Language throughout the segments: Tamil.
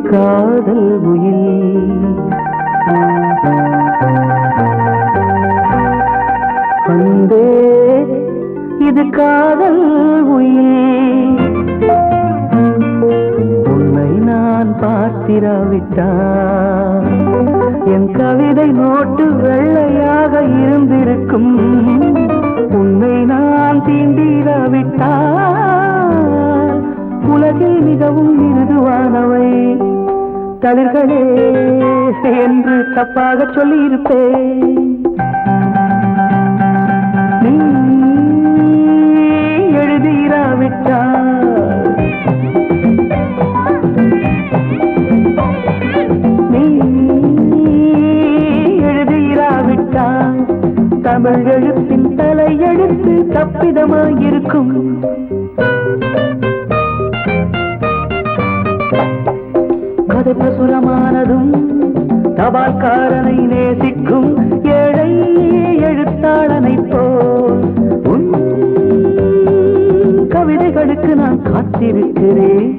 காதல் உயில் அன்பே இது காதல் உயில் உன்னை நான் பார்த்திராவிட்டால் என் கவிதை நோட்டு வெள்ளையாக இருந்திருக்கும் உன்னை நான் தீண்டிராவிட்டால் உலகில் மிகவும் மிருதுவானவை தளிர்களே என்று தப்பாக சொல்லியிருப்பேன் நீ எழுதிராவிட்டால் நீ எழுதிராவிட்டால் தமிழ் எழுத்தின் தலையெழுத்து தப்பிதமாயிருக்கும் கதை பிரசுரமானதும் தபால்காரனை நேசிக்கும் ஏழை எழுத்தாளனை போல் உன் கவிதைகளுக்கு நான் காத்திருக்கிறேன்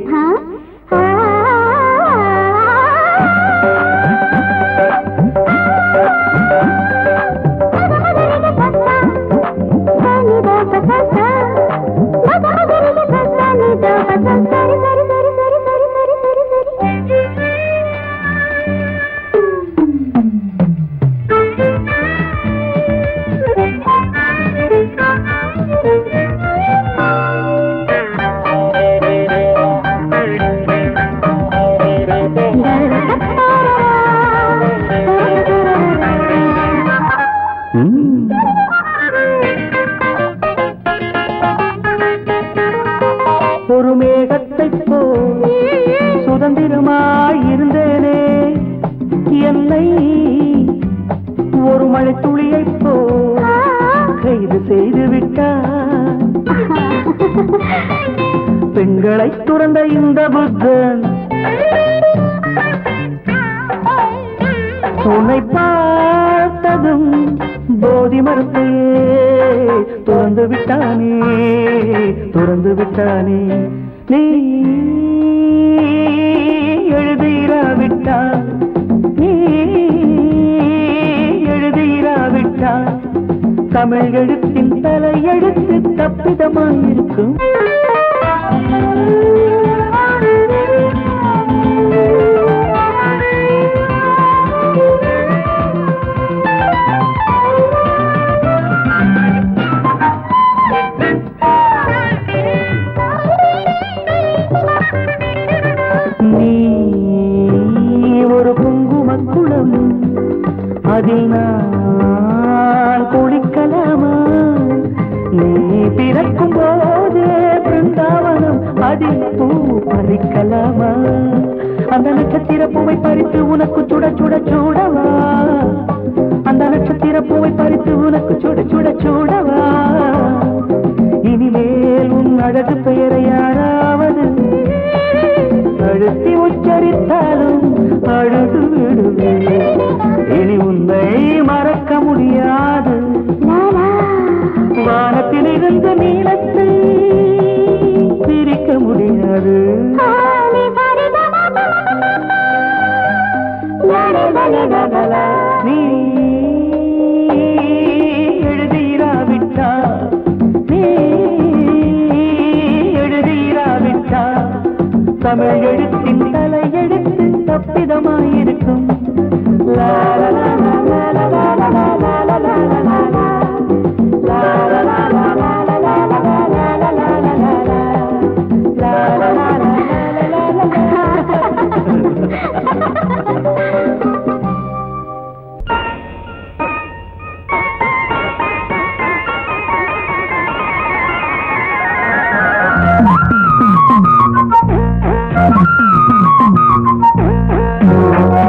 ம். ஒரு மேகத்தைப் போல் சுதந்திரமாய் இருந்தேனே என்னை ஒரு மழை துளியைப் போல் கைது செய்து விட்டார் பெண்களை துறந்த இந்த புத்தன் உன்னை பார்த்ததும் போதி மரத்தையே துறந்து விட்டானே துறந்து விட்டானே நீ எழுதிராவிட்டால் நீ எழுதிராவிட்டால் தமிழ் எழுத்தின் தலையெழுத்து தப்பிதமாயிருக்கும் நீ ஒரு குங்குமக்குளம் அதில் நான் குளிக்கலாமா நீ பிறக்கும் போதே பிருந்தாவனம் அதில் பூ பறிக்கலாமா அந்த நட்சத்திர பூவை பறித்து உனக்கு சுட சுட சூடவா அந்த நட்சத்திர பூவை பறித்து உனக்கு சுட சுட சூடவா இனிமேல் உன் அழகு பெயரை யாராவது அழுத்தி உச்சரித்தாலும் அழுது விடுவேன் இனி உன்னை மறக்க முடியாது வானத்தில் இருந்து நீளத்தை பிரிக்க முடியாது நீ எழுதிராவிட்டா நீ எழுதிராவிட்டா தமிழ் எழுத்தின் தலையெழுத்து தப்பிதமாயிருக்கும் லா லா லா லா லா லா லா லா லா லா லா லா லா லா. லா லா லா லா லா லா லா லா லா லா லா லா லா லா லா. லா லா லா லா லா லா லா லா. Thank you.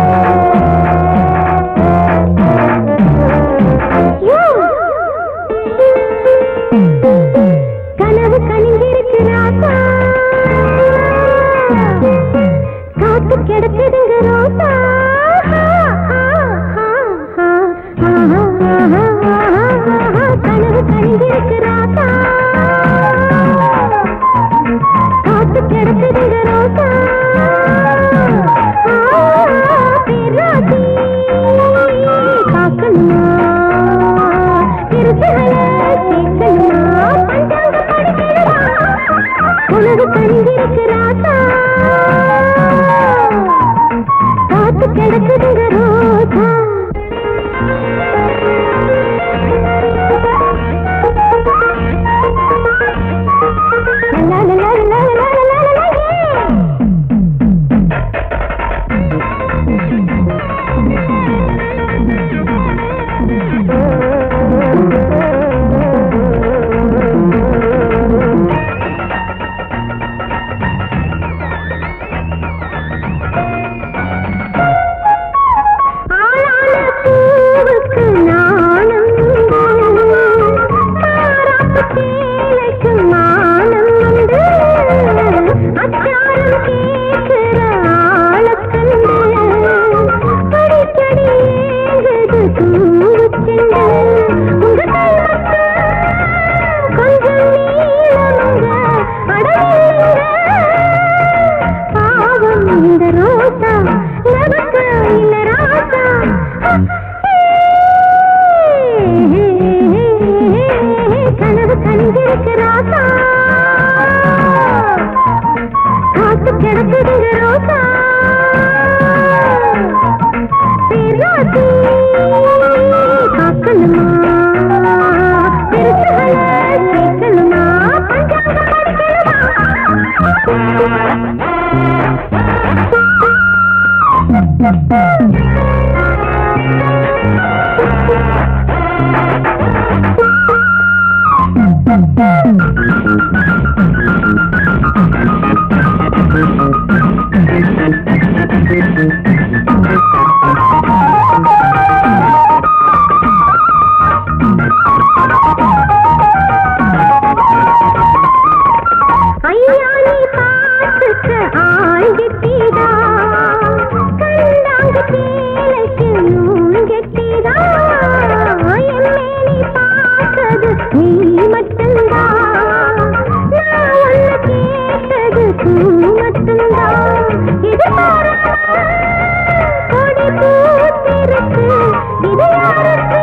நீ மட்டும்தான் நான் உன்னை கேட்டது பூ மட்டும்தான் இது மாறாம கொடி பூத்திருக்கு இது யாருக்கு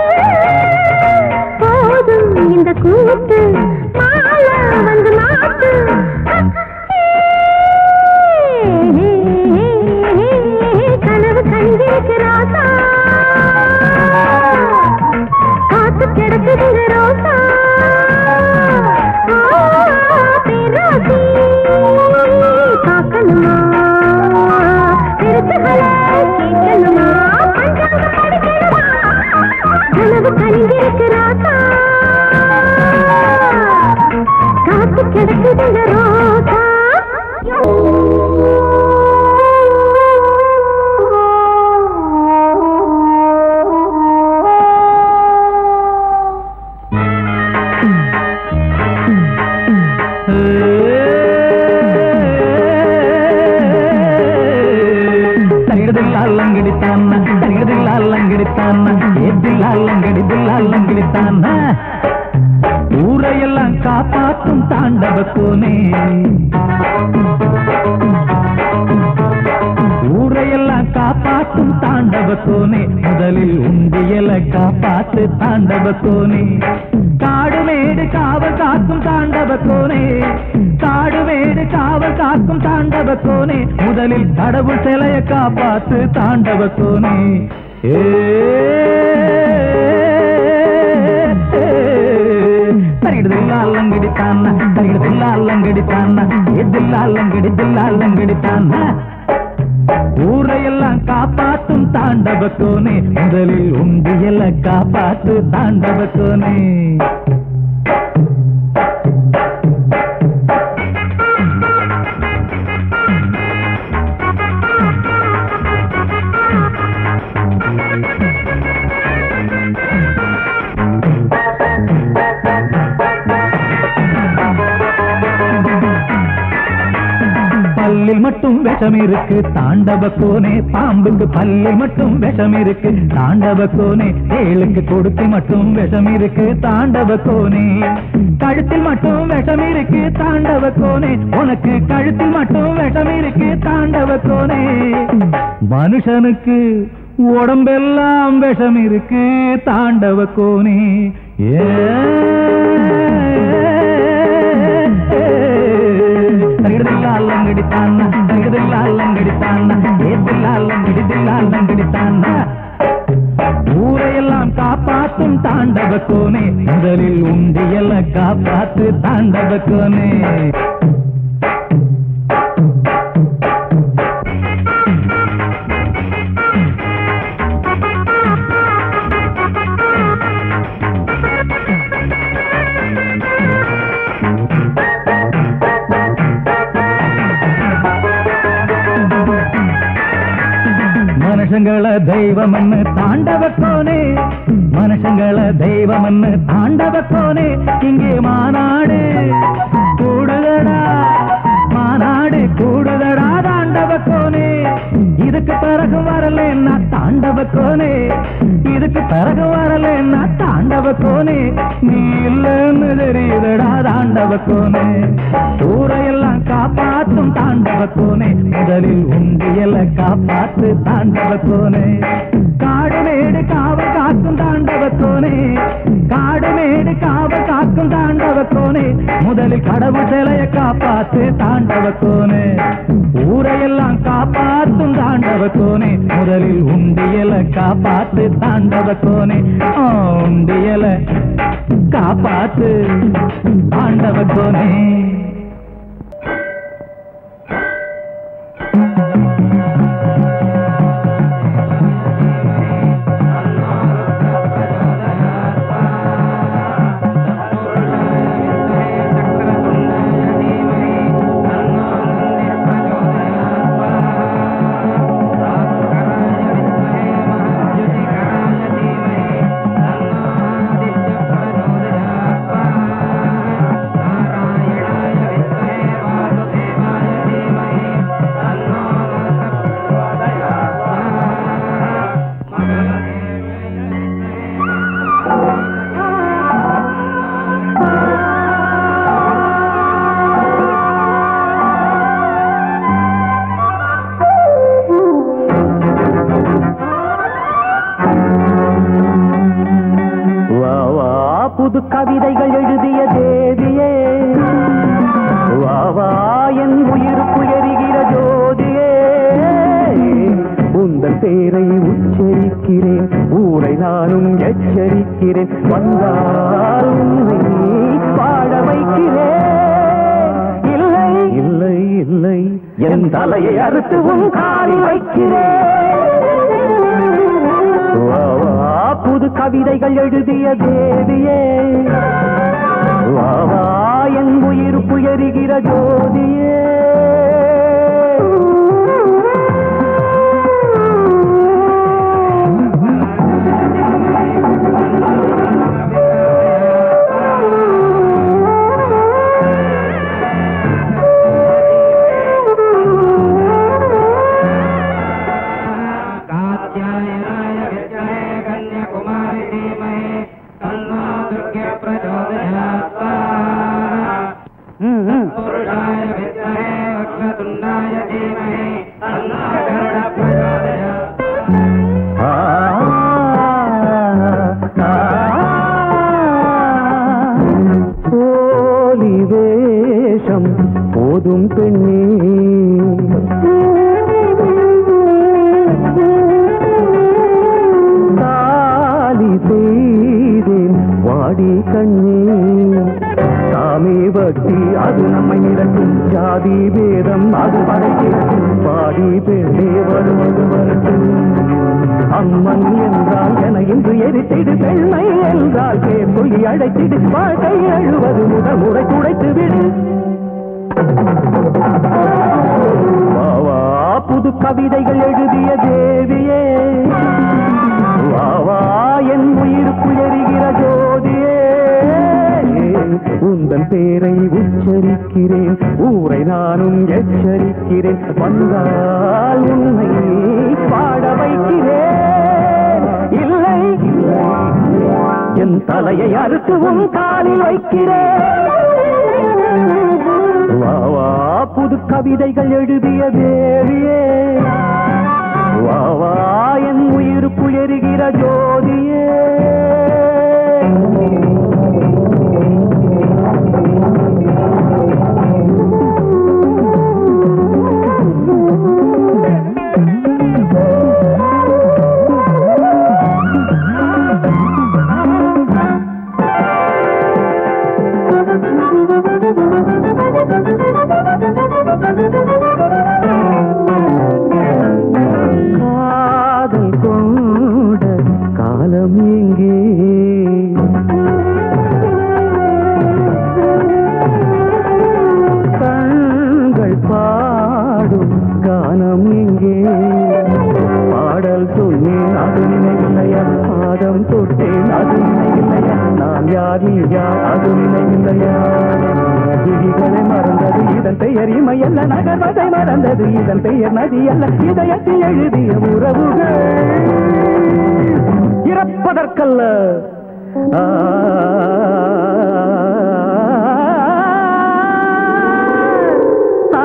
போதும் இந்த கூத்து மாலை வந்து மாத்து கனவு கண்டிருக்கிறாசா காத்து கிடக்குதுங்க ரோசா பேராசி காக்கணுமா பெருசுகளை கேட்கணுமா பஞ்சாங்கம் படிக்கணுமா கனவு கண்டிருக்கிறாசா காத்து கிடக்குதுங்க ரோசா தரிகதில்லாலங்கடித்தான தரிகதில்லாலங்கடித்தான ஏத்தில்லாலங்கடிதில்லாலங்கடித்தான ஊரையெல்லாம் காப்பாற்றும் தாண்டவ கோனே ஊரையெல்லாம் காப்பாற்றும் தாண்டவ கோனே முதலில் உண்டியல காப்பாத்து தாண்டவ கோனே காடு மேடு காவல் காக்கும் தாண்டவ கோனே காடு மேடு காவல் காக்கும் தாண்டவ கோனே முதலில் கடவுள் சிலைய காப்பாத்து தாண்டவ கோனே ஏ தரிகிடுதில்லாலங்கடித்தான தரிகிடுதில்லாலங்கடித்தான எதில்லாலங்கடிதில்லாலங்கடித்தான ஊரையெல்லாம் காப்பாற்றும் தாண்டவ கோனே முதலில் உண்டியல காப்பாத்து தாண்டவ கோனே பல்லில் மட்டும் விஷம் இருக்கு தாண்டவ கோனே பாம்புக்கு பல்லில் மட்டும் விஷம் இருக்கு தாண்டவ கோனே தேளுக்கு கொடுத்து மட்டும் விஷம் இருக்கு தாண்டவ கோனே கழுத்தில் மட்டும் விஷம் இருக்கு தாண்டவ கோனே உனக்கு கழுத்தில் மட்டும் விஷம் இருக்கு தாண்டவ கோனே மனுஷனுக்கு உடம்பெல்லாம் விஷம் இருக்கு தாண்டவ கோனே தரிகதில்லாலங்கடித்தான தரிகதில்லாலங்கடித்தான ஏத்தில்லாலங்கடிதில்லாலங்கடித்தான ஊரையெல்லாம் காப்பாற்றும் தாண்டவ கோனே முதலில் உண்டியல காப்பாத்து தாண்டவ கோனே மனுஷங்கள தெய்வம்னு தாண்டவ கோனே மனுஷங்கள தெய்வம்னு தாண்டவ கோனே இங்கே மாநாடு கூடுதடா மாநாடு கூடுதடா தாண்டவ கோனே இதுக்கு பிறகு வரலன்னா தாண்டவ கோனே இதுக்கு பிறகு வரலன்னா தாண்டவ கோனே நீ இல்லைன்னு தெரியுதடா தாண்டவ கோனே ஊரையெல்லாம் காப்பாற்றும் தாண்டவ கோனே முதலில் உண்டியல காப்பாத்து தாண்டவ கோனே காடு மேடு காவல் காக்கும் தாண்டவ கோனே காடு மேடு காவல் காக்கும் தாண்டவ கோனே முதலில் கடவுள் சிலைய காப்பாத்து தாண்டவ கோனே ஊரையெல்லாம் காப்பாத்தும் தாண்டவ கோனே முதலில் உண்டியல காப்பாத்து தாண்டவ கோனே ஆ, உண்டியல காப்பாத்து தாண்டவ கோனே நாராயணாய கவிதைகள் எழுதிய தேவியே வா வா என் உயிருக்கு எரிகிற ஜோதியே உந்தன் பேரை உச்சரிக்கிறேன் ஊரை நானும் எச்சரிக்கிறேன் வந்தால் உன்னை பாட வைக்கிறேன் இல்லை இல்லை இல்லை என் தலையை அறுத்து உன் காலில் வைக்கிறேன் வா, வா, புது கவிதைகள் எழுதிய தேவியே வா, வா, என் உயிர் புயருகிற ஜோதியே कात्यायनाय विद्महे कन्याकुमारि धीमहि तन्नो दुर्गे प्रचोदयात् ம், ம். पुरुषाय विद्महे वक्रतुण्डाय धीमहि तन्नो गरुड प्रचोदयात् ஆ, ஆ, போலி வேஷம் போதும் பெண்ணே தாலி செய்தேன் வாடி கண்ணே சாமி பக்தி அது நம்மை நிரட்டும் ஜாதி வேதம் அது படைக்கும் பாடி பெண்ணே வருவது வரட்டும் அம்மன் என்றால் என இன்று எரித்திடு பெண்மை என்றால் பேர் சொல்லி அழைத்திடு வாழ்க்கை அழுவது முதல் முறை துடைத்து விடு வா, வா, புது கவிதைகள் எழுதிய தேவியே வா, வா, என் உயிருக்குள் எரிகிற ஜோதியே உந்தன் பேரை உச்சரிக்கிறேன் ஊரை நானும் எச்சரிக்கிறேன் வந்தால் உன்னை பாட வைக்கிறேன் இல்லை என் தலையை அறுத்து உன் காலில் வைக்கிறேன் வா வா புது கவிதைகள் எழுதிய தேவியே வா வா என் உயிர் புயருகிற ஜோதியே காதல் கொண்ட காலம் எங்கே கண்கள் பாடும் கானம் எங்கே பாடல் சொன்னேன் அது நினைவில்லையா பாதம் தொட்டேன் அது நினைவில்லையா நான் யார் நீ யார் அது நினைவில்லையா விழிகளை மறந்தது இதன் பெயர் இமையல்ல நகர்வதை மறந்தது இதன் பெயர் நதி அல்ல இதயத்தில் எழுதிய உறவுகள் இறப்பதற்கல்ல ஆ, ஆ,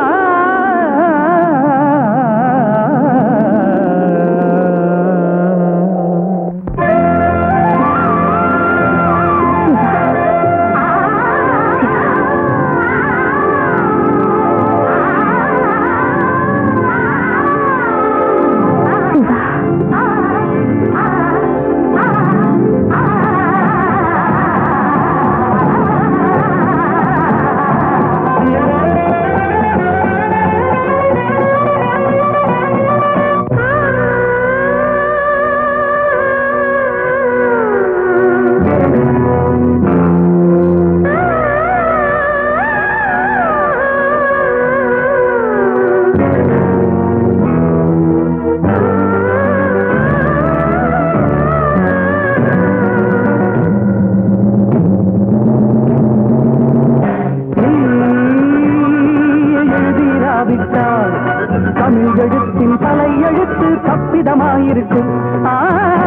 எழுதிராவிட்டால் தமிழ் எழுத்தின் தலை எழுத்து தப்பிதமாயிருக்கும் ஆ